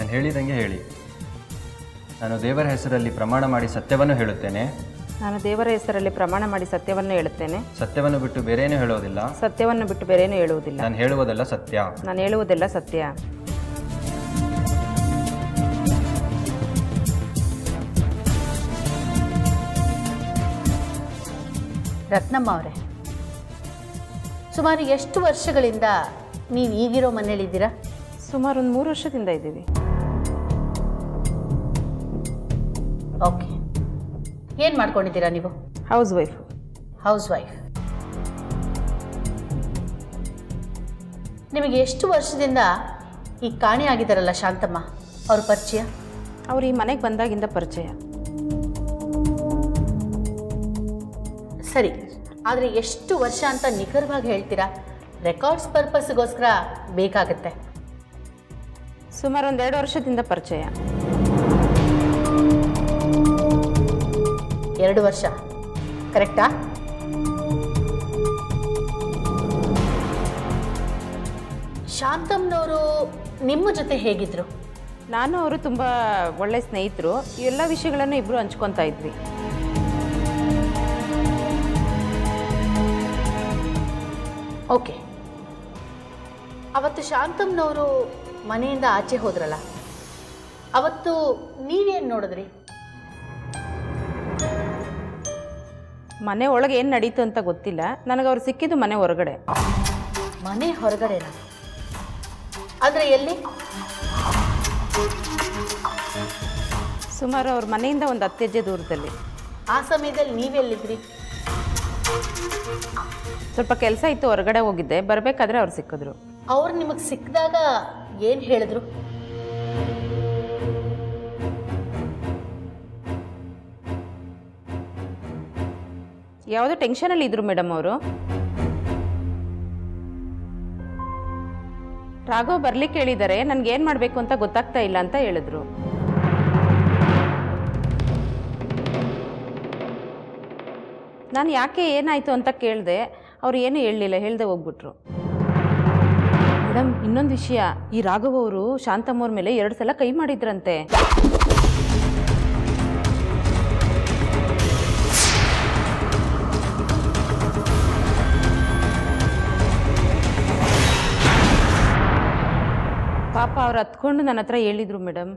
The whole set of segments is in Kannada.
ನಾನು ಹೇಳಿದಂಗೆ ಹೇಳಿ ನಾನು ದೇವರ ಹೆಸರಲ್ಲಿ ಪ್ರಮಾಣ ಮಾಡಿ ಸತ್ಯವನ್ನು ಹೇಳುತ್ತೇನೆ ನಾನು ದೇವರ ಹೆಸರಲ್ಲಿ ಪ್ರಮಾಣ ಮಾಡಿ ಸತ್ಯವನ್ನು ಹೇಳುತ್ತೇನೆ ಸತ್ಯವನ್ನು ಬಿಟ್ಟು ಬೇರೇನೂ ಹೇಳೋದಿಲ್ಲ ಸತ್ಯವನ್ನು ಬಿಟ್ಟು ಬೇರೇನೂ ಹೇಳುವುದಿಲ್ಲ ನಾನು ಹೇಳುವುದಲ್ಲ ಸತ್ಯ ನಾನು ಹೇಳುವುದೆಲ್ಲ ಸತ್ಯ ರತ್ನಮ್ಮ ಅವರೇ ಸುಮಾರು ಎಷ್ಟು ವರ್ಷಗಳಿಂದ ನೀವು ಈಗಿರೋ ಮನೇಲಿದ್ದೀರಾ ಸುಮಾರು ಒಂದು ಮೂರು ವರ್ಷದಿಂದ ಇದ್ದೀವಿ ಓಕೆ ಏನು ಮಾಡ್ಕೊಂಡಿದ್ದೀರಾ ನೀವು ಹೌಸ್ ವೈಫ್ ಹೌಸ್ ವೈಫ್ ನಿಮಗೆ ಎಷ್ಟು ವರ್ಷದಿಂದ ಈ ಕಾಣೆ ಆಗಿದ್ದಾರಲ್ಲ ಶಾಂತಮ್ಮ ಅವ್ರ ಪರಿಚಯ ಅವ್ರು ಈ ಮನೆಗೆ ಬಂದಾಗಿಂದ ಪರಿಚಯ ಸರಿ ಆದರೆ ಎಷ್ಟು ವರ್ಷ ಅಂತ ನಿಖರವಾಗಿ ಹೇಳ್ತೀರಾ ರೆಕಾರ್ಡ್ಸ್ ಪರ್ಪಸ್ಗೋಸ್ಕರ ಬೇಕಾಗತ್ತೆ ಸುಮಾರು ಒಂದೆರಡು ವರ್ಷದಿಂದ ಪರಿಚಯ ಎರಡು ವರ್ಷ ಕರೆಕ್ಟಾ ಶಾಂತಮ್ನವರು ನಿಮ್ಮ ಜೊತೆ ಹೇಗಿದ್ರು ನಾನು ಅವರು ತುಂಬ ಒಳ್ಳೆ ಸ್ನೇಹಿತರು ಈ ಎಲ್ಲ ವಿಷಯಗಳನ್ನು ಇಬ್ಬರು ಹಂಚ್ಕೊತಾ ಇದ್ವಿ ಓಕೆ ಅವತ್ತು ಶಾಂತಮ್ನವರು ಮನೆಯಿಂದ ಆಚೆ ಹೋದ್ರಲ್ಲ ಅವತ್ತು ನೀವೇನು ನೋಡಿದ್ರಿ ಮನೆ ಒಳಗೆ ಏನು ನಡೀತು ಅಂತ ಗೊತ್ತಿಲ್ಲ ನನಗೆ ಅವ್ರು ಸಿಕ್ಕಿದ್ದು ಮನೆ ಹೊರಗಡೆ ಮನೆ ಹೊರಗಡೆನ ಆದರೆ ಎಲ್ಲಿ ಸುಮಾರು ಅವ್ರ ಮನೆಯಿಂದ ಒಂದು ಹತ್ತು ಹೆಜ್ಜೆ ದೂರದಲ್ಲಿ ಆ ಸಮಯದಲ್ಲಿ ನೀವೆಲ್ಲಿದ್ರಿ ಸ್ವಲ್ಪ ಕೆಲಸ ಇತ್ತು ಹೊರಗಡೆ ಹೋಗಿದ್ದೆ ಬರಬೇಕಾದ್ರೆ ಅವ್ರು ಸಿಕ್ಕಿದ್ರು ಅವ್ರು ನಿಮಗೆ ಸಿಕ್ಕಿದಾಗ ಏನು ಹೇಳಿದ್ರು ಯಾವುದೋ ಟೆನ್ಷನಲ್ಲಿ ಇದ್ರು ಮೇಡಮ್ ಅವರು ರಾಘವ್ ಬರ್ಲಿಕ್ಕೆ ಹೇಳಿದ್ದಾರೆ ನನ್ಗೆ ಏನು ಮಾಡಬೇಕು ಅಂತ ಗೊತ್ತಾಗ್ತಾ ಇಲ್ಲ ಅಂತ ಹೇಳಿದ್ರು ನಾನು ಯಾಕೆ ಏನಾಯಿತು ಅಂತ ಕೇಳಿದೆ ಅವ್ರು ಏನು ಹೇಳಲಿಲ್ಲ ಹೇಳ್ದೆ ಹೋಗ್ಬಿಟ್ರು ಮೇಡಮ್ ಇನ್ನೊಂದು ವಿಷಯ ಈ ರಾಘವ್ ಅವರು ಶಾಂತಮ್ಮವ್ರ ಮೇಲೆ ಎರಡು ಸಲ ಕೈ ಮಾಡಿದ್ರಂತೆ ಪಾಪ ಅವ್ರು ಹತ್ಕೊಂಡು ನನ್ನ ಹತ್ರ ಹೇಳಿದ್ರು ಮೇಡಮ್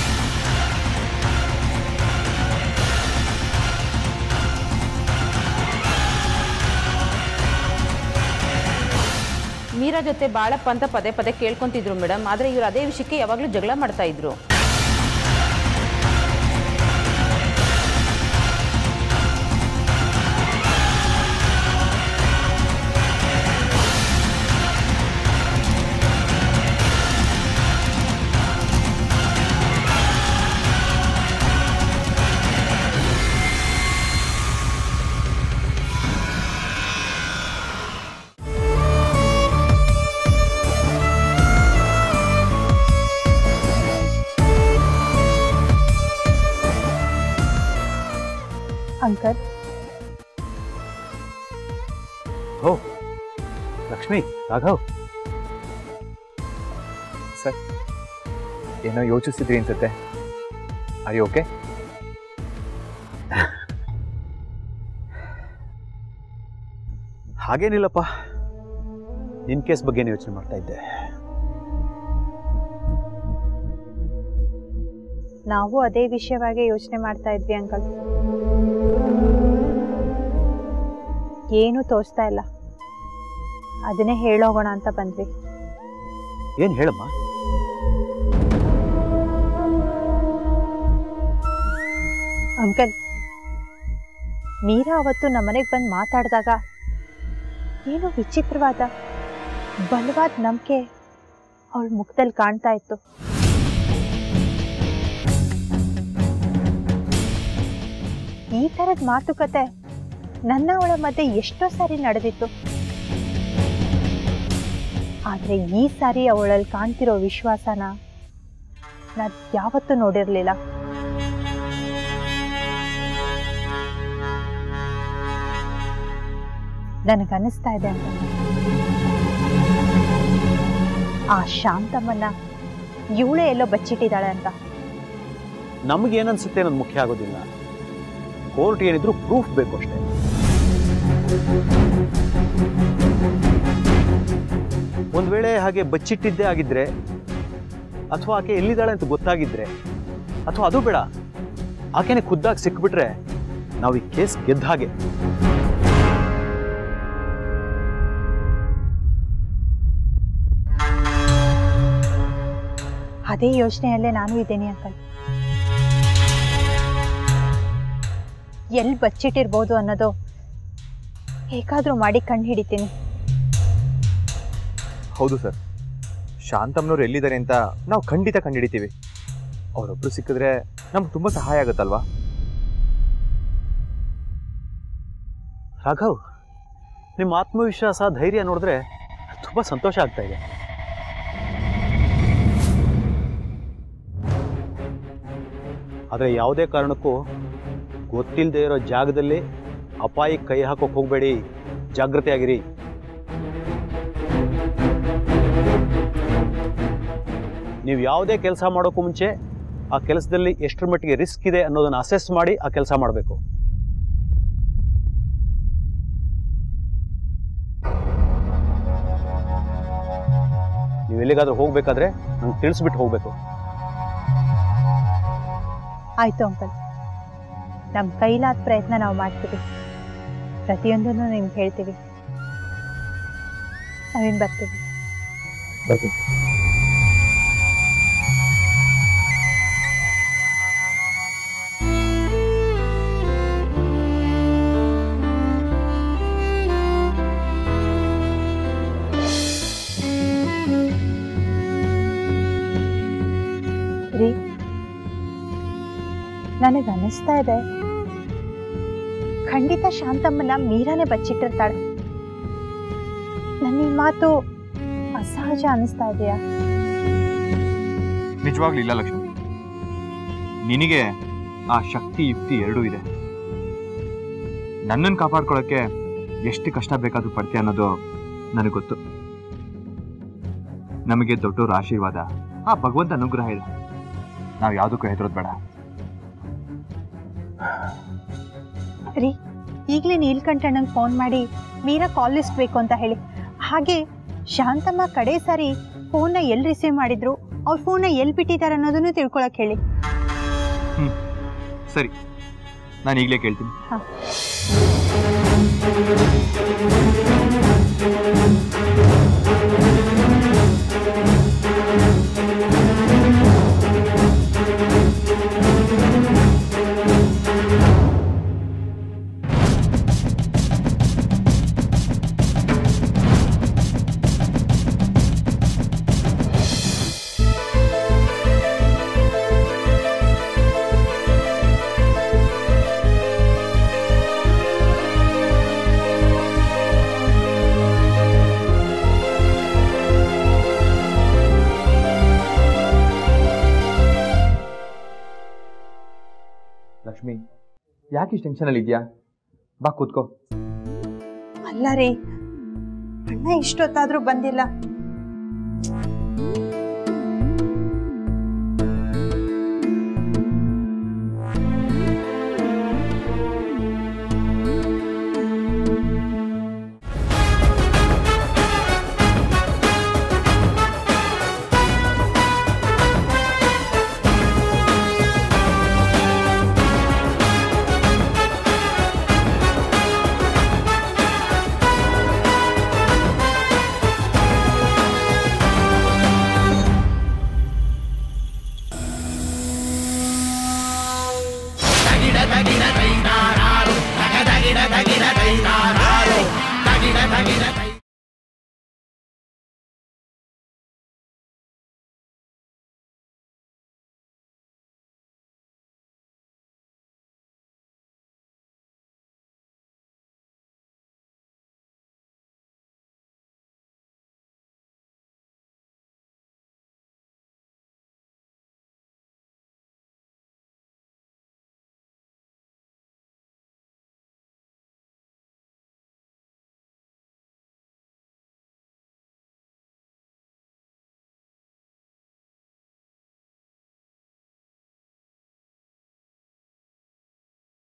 ಮೀರಾ ಜೊತೆ ಬಾಳಪ್ಪ ಅಂತ ಪದೇ ಪದೇ ಕೇಳ್ಕೊಂತಿದ್ರು ಮೇಡಮ್ ಆದರೆ ಇವ್ರು ಅದೇ ವಿಷಯಕ್ಕೆ ಯಾವಾಗಲೂ ಜಗಳ ಮಾಡ್ತಾ ಇದ್ರು ಅಂಕಲ್ ಓ ಲಕ್ಷ್ಮಿ ರಾಘವ್ ಸರ್ ಏನೋ ಯೋಚಿಸಿದ್ರಿ ಅನ್ಸುತ್ತೆ ಐ ಓಕೆ ಹಾಗೇನಿಲ್ಲಪ್ಪ ನಿನ್ನ ಕೇಸ್ ಬಗ್ಗೆನೇ ಯೋಚನೆ ಮಾಡ್ತಾ ಇದ್ದೆ ನಾವು ಅದೇ ವಿಷಯವಾಗಿ ಯೋಚನೆ ಮಾಡ್ತಾ ಇದ್ವಿ ಅಂಕಲ್ ಏನು ತೋರಿಸ್ತಾ ಇಲ್ಲ ಅದನ್ನೇ ಹೇಳೋಗೋಣ ಅಂತ ಬಂದ್ವಿ ಏನು ಹೇಳಮ್ಮ ಅಂಕಲ್ ಮೀರಾ ಅವತ್ತು ನಮ್ಮನೆಗೆ ಬಂದು ಮಾತಾಡಿದಾಗ ಏನೋ ವಿಚಿತ್ರವಾದ ಬಲವಾದ ನಂಬಿಕೆ ಅವಳ ಮುಖದಲ್ಲಿ ಕಾಣ್ತಾ ಇತ್ತು ಈ ಥರದ ಮಾತುಕತೆ ನನ್ನ ಅವಳ ಮಧ್ಯೆ ಎಷ್ಟೋ ಸಾರಿ ನಡೆದಿತ್ತು ಆದರೆ ಈ ಸಾರಿ ಅವಳಲ್ಲಿ ಕಾಣ್ತಿರೋ ವಿಶ್ವಾಸನ ನಾನು ಯಾವತ್ತೂ ನೋಡಿರಲಿಲ್ಲ ನನಗನ್ನಿಸ್ತಾ ಇದೆ ಅಂತ ಆ ಶಾಂತಮ್ಮನ್ನ ಇವಳೇ ಎಲ್ಲೋ ಬಚ್ಚಿಟ್ಟಿದ್ದಾಳೆ ಅಂತ ನಮ್ಗೆ ಏನನ್ಸುತ್ತೆ ಅನ್ನೋದು ಮುಖ್ಯ ಆಗೋದಿಲ್ಲ ಕೋರ್ಟ್ ಏನಿದ್ರು ಪ್ರೂಫ್ ಬೇಕು ಅಷ್ಟೇ ಒಂದ್ ವೇಳೆ ಹಾಗೆ ಬಚ್ಚಿಟ್ಟಿದ್ದೇ ಆಗಿದ್ರೆ ಅಥವಾ ಆಕೆ ಎಲ್ಲಿದ್ದಾಳೆ ಅಂತ ಗೊತ್ತಾಗಿದ್ರೆ ಅಥವಾ ಅದು ಬೇಡ ಆಕೆನೆ ಖುದ್ದಾಗಿ ಸಿಕ್ಬಿಟ್ರೆ ನಾವು ಈ ಕೇಸ್ ಗೆದ್ದ ಹಾಗೆ ಅದೇ ಯೋಚನೆಯಲ್ಲೇ ನಾನು ಇದ್ದೇನೆ ಅಂಕಲ್ ಎಲ್ಲಿ ಬಚ್ಚಿಟ್ಟಿರ್ಬೋದು ಅನ್ನೋದು ಹೇಗಾದ್ರೂ ಮಾಡಿ ಕಂಡು ಹಿಡಿತೀನಿ ಹೌದು ಸರ್ ಶಾಂತಮ್ನವ್ರು ಎಲ್ಲಿದ್ದಾರೆ ಅಂತ ನಾವು ಖಂಡಿತ ಕಂಡುಹಿಡಿತೀವಿ ಅವರೊಬ್ರು ಸಿಕ್ಕಿದ್ರೆ ನಮ್ಗೆ ತುಂಬ ಸಹಾಯ ಆಗುತ್ತಲ್ವಾ ರಾಘವ್ ನಿಮ್ಮ ಆತ್ಮವಿಶ್ವಾಸ ಧೈರ್ಯ ನೋಡಿದ್ರೆ ತುಂಬಾ ಸಂತೋಷ ಆಗ್ತಾ ಇದೆ ಆದರೆ ಯಾವುದೇ ಕಾರಣಕ್ಕೂ ಗೊತ್ತಿಲ್ಲದೆ ಇರೋ ಜಾಗದಲ್ಲಿ ಅಪಾಯಕ್ಕೆ ಕೈ ಹಾಕೋಕೆ ಹೋಗಬೇಡಿ ಜಾಗೃತಿ ಆಗಿರಿ ನೀವು ಯಾವುದೇ ಕೆಲಸ ಮಾಡೋಕ್ಕೂ ಮುಂಚೆ ಆ ಕೆಲಸದಲ್ಲಿ ಎಷ್ಟರ ಮಟ್ಟಿಗೆ ರಿಸ್ಕ್ ಇದೆ ಅನ್ನೋದನ್ನು ಅಸೆಸ್ ಮಾಡಿ ಆ ಕೆಲಸ ಮಾಡಬೇಕು ನೀವು ಎಲ್ಲಿಗಾದ್ರೂ ಹೋಗ್ಬೇಕಾದ್ರೆ ನಂಗೆ ತಿಳಿಸ್ಬಿಟ್ಟು ಹೋಗ್ಬೇಕು ಆಯ್ತು ಅಂಕಲ್ ನಮ್ಮ ಕೈಲಾದ ಪ್ರಯತ್ನ ನಾವು ಮಾಡ್ತೀವಿ ಪ್ರತಿಯೊಂದನ್ನು ನಿಮ್ಗೆ ಹೇಳ್ತೀವಿ ನಾವೇನು ಬರ್ತೀವಿ ರೀ ನನಗೆ ಅನಿಸ್ತಾ ಇದೆ ಖಂಡಿತ ಶಾಂತಮ್ಮನ ಮೀರಾನೇ ಬಚ್ಚಿಟ್ಟಿರ್ತಾಳೆ ನನ್ನ ಈ ಮಾತು ಅಸಹಜ ಅನಿಸ್ತಾ ಇದೆಯಾ ನಿಜವಾಗ್ಲೂ ಇಲ್ಲ ಲಕ್ಷ್ಮಿ ನಿನಗೆ ಆ ಶಕ್ತಿ ಯುಕ್ತಿ ಎರಡೂ ಇದೆ ನನ್ನನ್ನು ಕಾಪಾಡ್ಕೊಳ್ಳೋಕ್ಕೆ ಎಷ್ಟು ಕಷ್ಟ ಬೇಕಾದ್ರೂ ಪಡ್ತೀಯ ಅನ್ನೋದು ನನಗೆ ಗೊತ್ತು ನಮಗೆ ದೊಡ್ಡವ್ರ ಆಶೀರ್ವಾದ ಆ ಭಗವಂತ ಅನುಗ್ರಹ ಇದೆ ನಾವು ಯಾವುದಕ್ಕೂ ಹೆದರೋದು ಬೇಡ ರೀ ಈಗಲೇ ನೀಲ್ಕಂಠಣ್ಣಂಗೆ ಫೋನ್ ಮಾಡಿ ಮೀರಾ ಕಾಲ್ ಲಿಸ್ಟ್ ಬೇಕು ಅಂತ ಹೇಳಿ ಹಾಗೆ ಶಾಂತಮ್ಮ ಕಡೆ ಸಾರಿ ಫೋನ್ನ ಎಲ್ಲಿ ರಿಸೀವ್ ಮಾಡಿದ್ರು ಅವ್ರ ಫೋನ್ನ ಎಲ್ಲಿ ಬಿಟ್ಟಿದ್ದಾರೆ ಅನ್ನೋದನ್ನು ತಿಳ್ಕೊಳಕ್ ಹೇಳಿ ಸರಿ ನಾನು ಈಗಲೇ ಕೇಳ್ತೀನಿ ಹಾ. ಲಕ್ಷ್ಮಿ ಯಾಕೆ ಇಷ್ಟು ಟೆನ್ಷನಲ್ಲಿ ಇದೆಯಾ ಬಾ ಕೂತ್ಕೋ ಅಲ್ಲ ರೀ ಅಣ್ಣ ಇಷ್ಟೊತ್ತಾದ್ರೂ ಬಂದಿಲ್ಲ